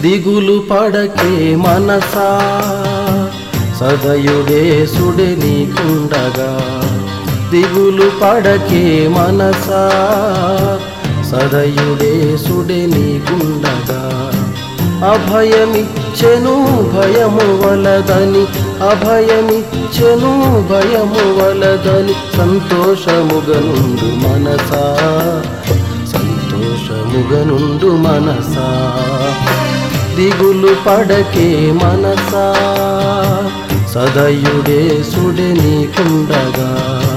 దిగులు పడకే మనసా సదయుడే సుడే నీకుండగా దిగులు పడకే మనసా సదయుడే సుడే నీకుండగా అభయమిచ్చెను భయము వలదని అభయమిచ్చెను భయము వలదని సంతోషముగనుండు మనసా సంతోషముగనుండు మనసా దిగులు పడకే మనసా సదయుడే సుడే నీకుండగా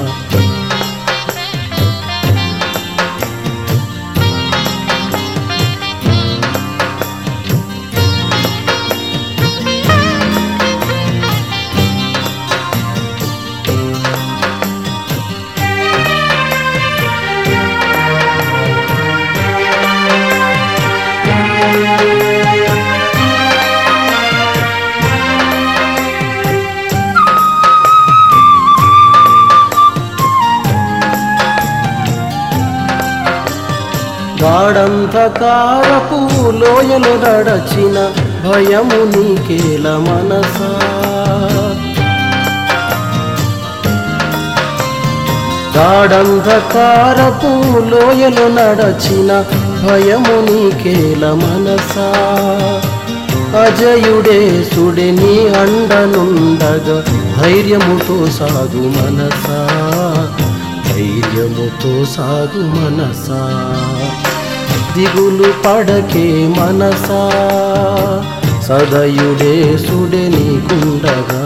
గాఢంధకారపు లోయలు నడచిన భయము నీకేల మనసా గాఢంధకారపు లోయలు నడచిన భయము నీకేల మనసా అజయుడే సుడే నీ అండనుండగా ధైర్యముతో సాగు మనసా ధైర్యముతో సాగు మనసా దిగులు పడకే మనసా సదయుడే సుడే నీకుండగా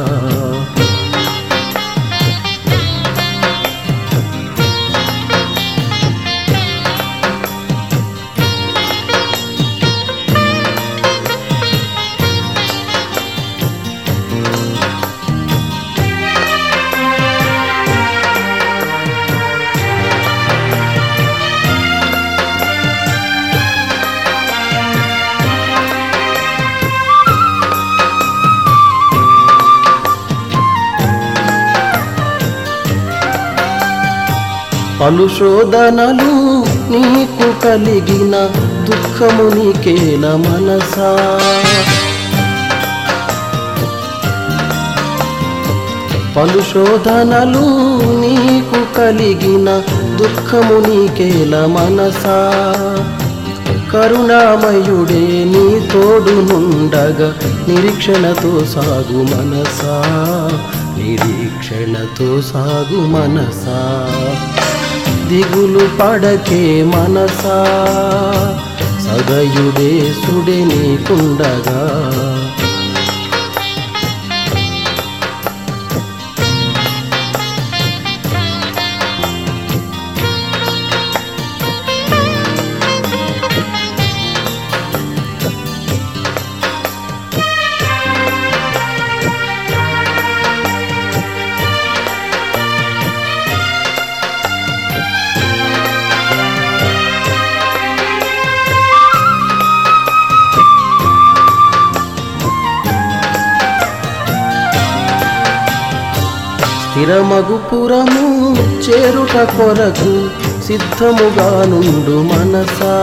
పలు శోధనలు నీకు కలిగిన దుఃఖము నీకేల మనసా పలు శోధనలు నీకు కలిగిన దుఃఖము నీకేల మనసా కరుణామయుడే నీ తోడు నుండగా నిరీక్షణతో సాగు మనసా నిరీక్షణతో సాగు మనసా దిగులు పడకే మనసా సదయుడే సుడే నీకుండగా స్థిరమగు పురము చేరుట కొరకు సిద్ధముగా నుండు మనసా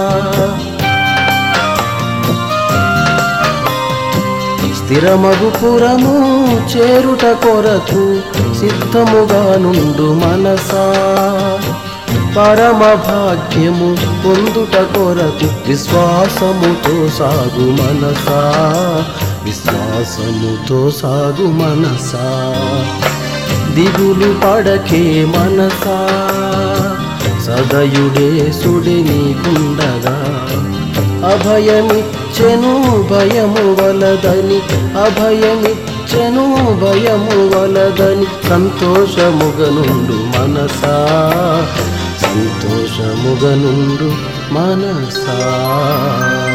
స్థిరమగు పురము చేరుట కొరకు సిద్ధముగా నుండు మనసా పరమ భాగ్యము పొందుట కొరకు విశ్వాసముతో సాగు మనసా విశ్వాసముతో సాగు మనసా దిగులు పడకే మనసా సదయుడే సుడి నీకుండగా అభయమిచ్చెను భయము వలదని అభయమిచ్చెను భయము వలదని సంతోషముగనుండు మనసా సంతోషముగనుండు మనసా